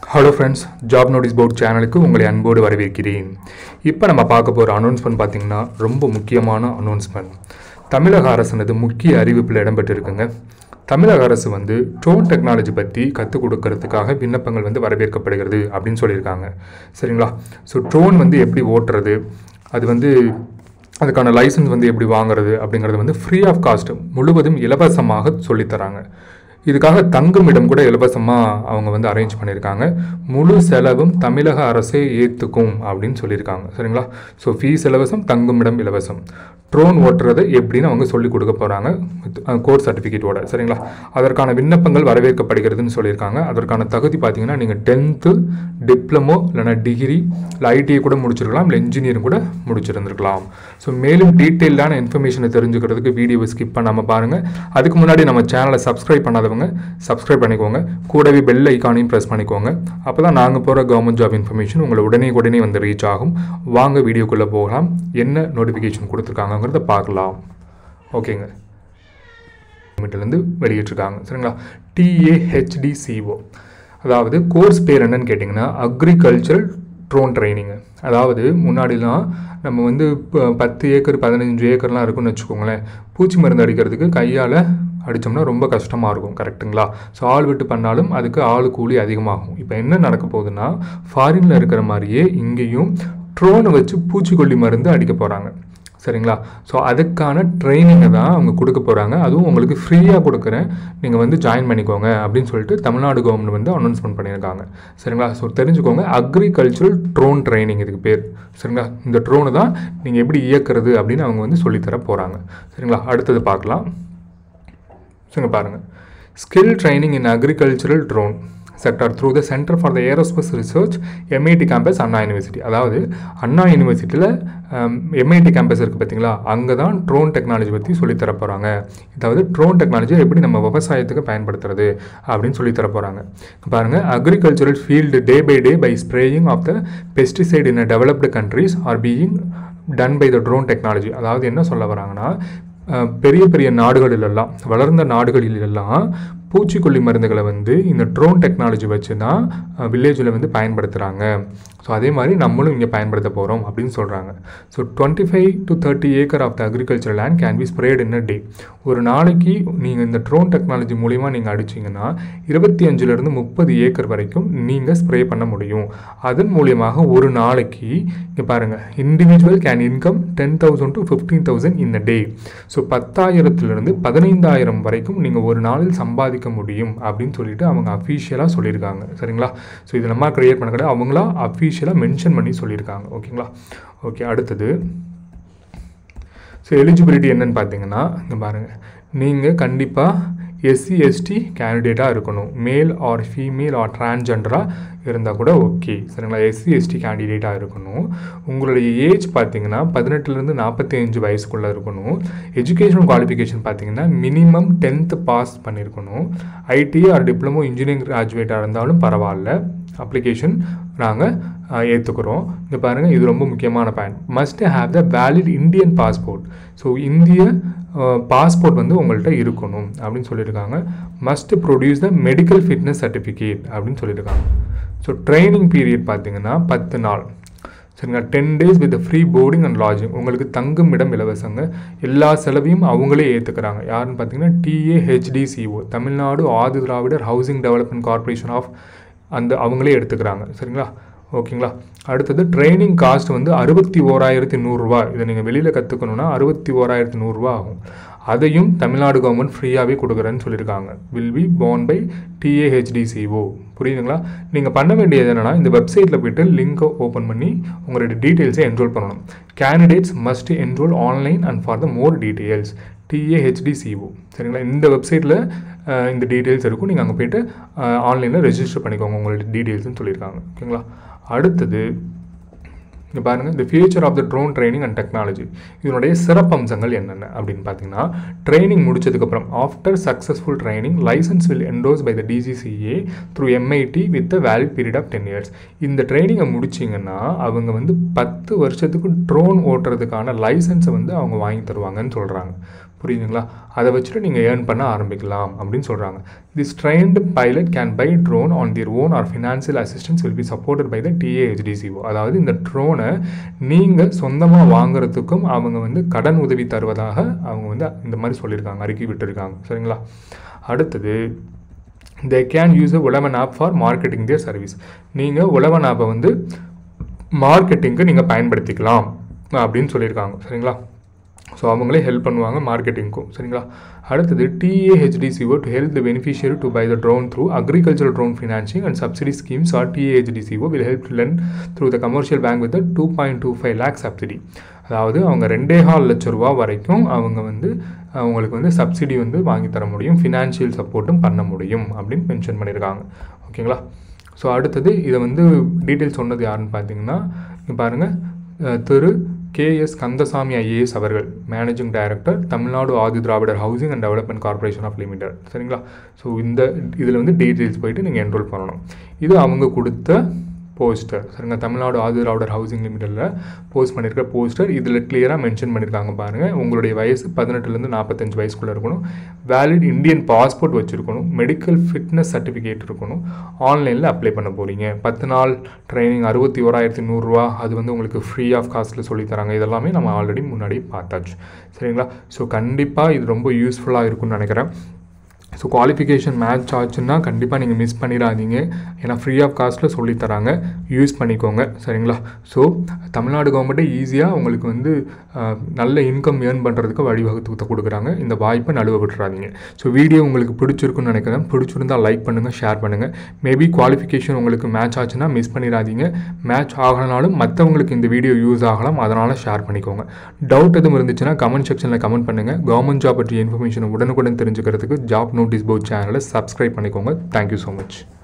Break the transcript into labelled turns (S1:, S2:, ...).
S1: hello friends job notice board சேனலுக்கு உங்களை அன்போடு வரவேற்கிறேன் இப்போ நம்ம பார்க்க போகிற அனௌன்ஸ்மெண்ட் பார்த்தீங்கன்னா ரொம்ப முக்கியமான அனௌன்ஸ்மெண்ட் தமிழக அரசினது முக்கிய அறிவிப்பில் இடம்பெற்றிருக்குங்க தமிழக அரசு வந்து ட்ரோன் டெக்னாலஜி பற்றி கற்றுக் கொடுக்கறதுக்காக விண்ணப்பங்கள் வந்து வரவேற்கப்படுகிறது அப்படின்னு சொல்லியிருக்காங்க சரிங்களா ஸோ ட்ரோன் வந்து எப்படி ஓட்டுறது அது வந்து அதுக்கான லைசன்ஸ் வந்து எப்படி வாங்குறது அப்படிங்கிறது வந்து ஃப்ரீ ஆஃப் காஸ்ட் முழுவதும் இலவசமாக சொல்லித்தராங்க இதுக்காக தங்குமிடம் கூட இலவசமாக அவங்க வந்து அரேஞ்ச் பண்ணியிருக்காங்க முழு செலவும் தமிழக அரசே ஏற்றுக்கும் அப்படின்னு சொல்லியிருக்காங்க சரிங்களா ஸோ ஃபீஸ் இலவசம் தங்குமிடம் இலவசம் ட்ரோன் ஓட்டுறது எப்படின்னு அவங்க சொல்லிக் கொடுக்க போகிறாங்க கோர்ஸ் சர்டிஃபிகேட்டோட சரிங்களா அதற்கான விண்ணப்பங்கள் வரவேற்கப்படுகிறதுன்னு சொல்லியிருக்காங்க அதற்கான தகுதி பார்த்தீங்கன்னா நீங்கள் டென்த்து டிப்ளமோ இல்லைனா டிகிரி இல்லை ஐடிஐ கூட முடிச்சிருக்கலாம் இல்லை இன்ஜினியரிங் கூட முடிச்சிருந்துருக்கலாம் ஸோ மேலும் டீட்டெயிலான இன்ஃபர்மேஷனை தெரிஞ்சுக்கிறதுக்கு வீடியோவை ஸ்கிப் பண்ணாமல் பாருங்கள் அதுக்கு முன்னாடி நம்ம சேனலை சப்ஸ்கிரைப் பண்ணாதவங்க சப்ஸ்கிரைப் பண்ணிக்கோங்க கூடவே பெல் ஐக்கானையும் ப்ரெஸ் பண்ணிக்கோங்க அப்போ தான் நாங்கள் போகிற கவர்மெண்ட் ஜாப் இன்ஃபர்மேஷன் உங்களை உடனே உடனே வந்து ரீச் ஆகும் வாங்க வீடியோக்குள்ளே போகலாம் என்ன நோட்டிஃபிகேஷன் கொடுத்துருக்காங்கங்கிறத பார்க்கலாம் ஓகேங்க கவர்மெண்ட்லேருந்து வெளியிட்டிருக்காங்க சரிங்களா டிஏஹெச்டிசிஓ அதாவது கோர்ஸ் பேர் என்னன்னு கேட்டிங்கன்னா அக்ரிகல்ச்சரல் ட்ரோன் ட்ரைனிங்கு அதாவது முன்னாடிலாம் நம்ம வந்து இப்போ பத்து ஏக்கர் பதினஞ்சு ஏக்கர்லாம் இருக்குன்னு வச்சுக்கோங்களேன் பூச்சி மருந்து அடிக்கிறதுக்கு கையால் அடித்தோம்னா ரொம்ப கஷ்டமாக இருக்கும் கரெக்ட்டுங்களா ஸோ ஆள் விட்டு பண்ணாலும் அதுக்கு ஆள் கூலி அதிகமாகும் இப்போ என்ன நடக்க போகுதுன்னா ஃபாரினில் இருக்கிற மாதிரியே இங்கேயும் ட்ரோனை வச்சு பூச்சிக்கொல்லி மருந்து அடிக்க போகிறாங்க சரிங்களா ஸோ அதுக்கான ட்ரைனிங்கை தான் அவங்க கொடுக்க போகிறாங்க அதுவும் உங்களுக்கு ஃப்ரீயாக கொடுக்குறேன் நீங்கள் வந்து ஜாயின் பண்ணிக்கோங்க அப்படின்னு சொல்லிட்டு தமிழ்நாடு கவர்மெண்ட் வந்து அனௌன்ஸ்மெண்ட் பண்ணியிருக்காங்க சரிங்களா ஸோ தெரிஞ்சுக்கோங்க அக்ரிகல்ச்சரல் ட்ரோன் ட்ரைனிங் இதுக்கு பேர் சரிங்களா இந்த ட்ரோனு தான் நீங்கள் எப்படி இயக்குறது அப்படின்னு அவங்க வந்து சொல்லித்தர போகிறாங்க சரிங்களா அடுத்தது பார்க்கலாம் சரிங்க பாருங்கள் skill training in agricultural drone sector through the centre for the aerospace research MIT campus Anna University அதாவது அண்ணா யூனிவர்சிட்டியில் எம்ஐடி கேம்பஸ் இருக்குது பார்த்தீங்களா அங்கே தான் ட்ரோன் டெக்னாலஜி பற்றி சொல்லித்தர போகிறாங்க அதாவது ட்ரோன் டெக்னாலஜியை எப்படி நம்ம விவசாயத்துக்கு பயன்படுத்துறது அப்படின்னு சொல்லித்தர போகிறாங்க பாருங்கள் agricultural field day by day by spraying of the pesticide in developed countries are being done by the drone technology அதாவது என்ன சொல்ல வராங்கன்னா பெரிய பெரிய நாடுகளிலெல்லாம் வளர்ந்த நாடுகளிலெல்லாம் பூச்சிக்கொல்லி மருந்துகளை வந்து இந்த ட்ரோன் டெக்னாலஜி வச்சு தான் வில்லேஜில் வந்து பயன்படுத்துகிறாங்க ஸோ அதே மாதிரி நம்மளும் இங்கே பயன்படுத்த போகிறோம் அப்படின்னு சொல்கிறாங்க so twenty five to thirty acre of the agriculture land can be spread in a day ஒரு நாளைக்கு நீங்கள் இந்த ட்ரோன் டெக்னாலஜி மூலிமா நீங்கள் அடிச்சிங்கன்னா இருபத்தி அஞ்சுலேருந்து முப்பது ஏக்கர் வரைக்கும் நீங்கள் ஸ்ப்ரே பண்ண முடியும் அதன் மூலியமாக ஒரு நாளைக்கு இங்கே பாருங்கள் individual can income ten thousand to fifteen thousand in a day so பத்தாயிரத்துலேருந்து பதினைந்தாயிரம் வரைக்கும் நீங்கள் ஒரு நாளில் சம்பாதிக்க முடியும் அப்படின்னு சொல்லிட்டு அவங்க அஃபீஷியலாக சொல்லியிருக்காங்க சரிங்களா ஸோ இது நம்ம க்ரியேட் பண்ண கிடையாது அவங்களா அஃபீஷியலாக மென்ஷன் பண்ணி சொல்லியிருக்காங்க ஓகேங்களா ஓகே அடுத்தது ஸோ எலிஜிபிலிட்டி என்னன்னு பார்த்தீங்கன்னா இங்கே பாருங்கள் நீங்கள் கண்டிப்பாக எஸ்சி எஸ்டி கேண்டிடேட்டாக இருக்கணும் மேல் ஆர் ஃபீமேல் ஆர் டிரான்ஜெண்டராக இருந்தால் கூட ஓகே சரிங்களா எஸ்சி எஸ்டி கேண்டிடேட்டாக இருக்கணும் உங்களுடைய ஏஜ் பார்த்தீங்கன்னா பதினெட்டுலேருந்து நாற்பத்தி அஞ்சு வயசுக்குள்ளே இருக்கணும் எஜுகேஷன் குவாலிஃபிகேஷன் பார்த்தீங்கன்னா மினிமம் டென்த்து பாஸ் பண்ணியிருக்கணும் ஐடி ஆர் டிப்ளமோ இன்ஜினியரிங் கிராஜுவேட்டாக இருந்தாலும் பரவாயில்ல அப்ளிகேஷன் நாங்கள் ஏற்றுக்கிறோம் இங்கே பாருங்கள் இது ரொம்ப முக்கியமான point must have the valid Indian passport so இந்திய பாஸ்போர்ட் வந்து உங்கள்கிட்ட இருக்கணும் அப்படின்னு சொல்லியிருக்காங்க must produce the medical fitness certificate அப்படின்னு சொல்லியிருக்காங்க ஸோ ட்ரைனிங் பீரியட் பார்த்தீங்கன்னா பத்து நாள் சரிங்களா ten days with free boarding and lodging உங்களுக்கு தங்கும் இடம் இலவசங்க எல்லா செலவையும் அவங்களே ஏற்றுக்கிறாங்க யாருன்னு பார்த்தீங்கன்னா TAHDCO Tamil Nadu Adi Dravidar housing development corporation of அந்த அவங்களே எடுத்துக்கிறாங்க சரிங்களா ஓகேங்களா அடுத்தது ட்ரைனிங் காஸ்ட் வந்து அறுபத்தி ஓராயிரத்தி நூறுரூவா இதை நீங்கள் வெளியில் கற்றுக்கணுன்னா அறுபத்தி ஓராயிரத்தி நூறுரூவா ஆகும் அதையும் தமிழ்நாடு கவர்மெண்ட் ஃப்ரீயாகவே கொடுக்குறேன்னு சொல்லியிருக்காங்க will be borne by TAHDCO புரியுதுங்களா நீங்கள் பண்ண வேண்டியது என்னென்னா இந்த வெப்சைட்டில் போய்ட்டு லிங்கை ஓப்பன் பண்ணி உங்களோட டீட்டெயில்ஸை என்ரோல் பண்ணணும் candidates must enrol online and for the more details TAHDCO சரிங்களா இந்த வெப்சைட்டில் இந்த டீட்டெயில்ஸ் இருக்கும் நீங்கள் அங்கே போய்ட்டு ஆன்லைனில் ரெஜிஸ்டர் பண்ணிக்கோங்க உங்களோட டீட்டெயில்ஸ்னு சொல்லியிருக்காங்க ஓகேங்களா அடுத்தது இங்கே பாருங்கள் the future of the drone training and technology இதனுடைய சிறப்பம்சங்கள் என்னென்ன அப்படின்னு பார்த்தீங்கன்னா ட்ரைனிங் முடிச்சதுக்கப்புறம் after successful training licence will endorse by the DGCA through MIT with the valid period of ten years இந்த ட்ரைனிங்கை முடிச்சிங்கன்னா அவங்க வந்து பத்து வருஷத்துக்கு ட்ரோன் ஓட்டுறதுக்கான லைசன்ஸை வந்து அவங்க வாங்கி தருவாங்கன்னு சொல்கிறாங்க புரியுதுங்களா அதை வச்சுட்டு நீங்கள் ஏர்ன் பண்ண ஆரம்பிக்கலாம் அப்படின்னு சொல்கிறாங்க this trained pilot can buy drone on their own or financial assistance will be supported by the TAHDCO அதாவது இந்த ட்ரோனை நீங்கள் சொந்தமாக வாங்குறதுக்கும் அவங்க வந்து கடன் உதவி தருவதாக அவங்க வந்து இந்த மாதிரி சொல்லியிருக்காங்க அறிக்கை விட்டுருக்காங்க சரிங்களா அடுத்தது they can use a Uzhavan app for marketing their service நீங்கள் உழவன் ஆப்பை வந்து மார்க்கெட்டிங்க்கு நீங்கள் பயன்படுத்திக்கலாம் அப்படின்னு சொல்லியிருக்காங்க சரிங்களா ஸோ அவங்களே ஹெல்ப் பண்ணுவாங்க மார்க்கெட்டிங்க்கும் சரிங்களா அடுத்தது TAHDCO to help the beneficiary to buy the drone through agricultural drone financing and subsidy schemes or TAHDCO will help to lend through the commercial bank with two point two five lakh subsidy அதாவது அவங்க ரெண்டே கால் லட்ச ரூபா வரைக்கும் அவங்க வந்து அவங்களுக்கு வந்து சப்சிடி வந்து வாங்கி தர முடியும் ஃபினான்ஷியல் சப்போர்ட்டும் பண்ண முடியும் அப்படின்னு மென்ஷன் பண்ணியிருக்காங்க ஓகேங்களா ஸோ அடுத்தது இதை வந்து டீட்டெயில் சொன்னது யாருன்னு பார்த்தீங்கன்னா இங்க பாருங்கள் அஹ், திரு கேஎஸ் கந்தசாமி ஐஏஎஸ் அவர்கள் managing director Tamil Nadu Adi Dravidar housing and development corporation of limited சரிங்களா ஸோ இந்த இதில் வந்து டீட்டெயில்ஸ் போயிட்டு நீங்கள் என்ரோல் பண்ணணும் இது அவங்க கொடுத்த போஸ்டர் சரிங்க தமிழ்நாடு ஆதி திராவிடர் ஹவுசிங் லிமிடெடில் போஸ்ட் பண்ணியிருக்க போஸ்டர் இதில் கிளியராக மென்ஷன் பண்ணியிருக்காங்க பாருங்கள் உங்களுடைய வயசு பதினெட்டுலேருந்து நாற்பத்தஞ்சு வயசுக்குள்ளே இருக்கணும் வேலிட் இந்தியன் பாஸ்போர்ட் வச்சுருக்கணும் மெடிக்கல் ஃபிட்னஸ் சர்டிஃபிகேட் இருக்கணும் ஆன்லைனில் அப்ளை பண்ண போகிறீங்க பத்து நாள் ட்ரைனிங் அறுபத்தி ஓராயிரத்தி நூறுரூவா அது வந்து உங்களுக்கு ஃப்ரீ ஆஃப் காஸ்ட்டில் சொல்லித்தராங்க இதெல்லாமே நம்ம ஆல்ரெடி முன்னாடி பார்த்தாச்சு சரிங்களா ஸோ கண்டிப்பாக இது ரொம்ப யூஸ்ஃபுல்லாக இருக்கும்னு நினைக்கிறேன் ஸோ குவாலிஃபிகேஷன் மேட்ச் ஆச்சுன்னா கண்டிப்பாக நீங்கள் மிஸ் பண்ணிடாதீங்க ஏன்னா ஃப்ரீ ஆஃப் காஸ்ட்டில் சொல்லித்தராங்க யூஸ் பண்ணிக்கோங்க சரிங்களா ஸோ தமிழ்நாடு கவர்மெண்ட்டே ஈஸியாக உங்களுக்கு வந்து அஹ், நல்ல இன்கம் ஏர்ன் பண்ணுறதுக்கு வழிவகுத்து கொடுக்குறாங்க இந்த வாய்ப்பை நழுவ விட்டுறாதீங்க ஸோ வீடியோ உங்களுக்கு பிடிச்சிருக்குன்னு நினைக்கிறேன் பிடிச்சிருந்தால் லைக் பண்ணுங்கள் ஷேர் பண்ணுங்கள் மேபி குவாலிஃபிகேஷன் உங்களுக்கு மேட்ச் ஆச்சுன்னா மிஸ் பண்ணிடாதீங்க மேட்ச் ஆகலனாலும் மற்றவங்களுக்கு இந்த வீடியோ யூஸ் ஆகலாம் அதனால் ஷேர் பண்ணிக்கோங்க டவுட் எதுவும் இருந்துச்சுன்னா கமெண்ட் செக்ஷனில் கமெண்ட் பண்ணுங்கள் கவர்மெண்ட் ஜாப் பற்றிய இன்ஃபர்மேஷன் உடனுக்குடன் தெரிஞ்சுக்கிறதுக்கு ஜாப் நோட்டீஸ் போர்ட் சேனலை சப்ஸ்கிரைப் பண்ணிக்கோங்க தேங்க்யூ ஸோ மச்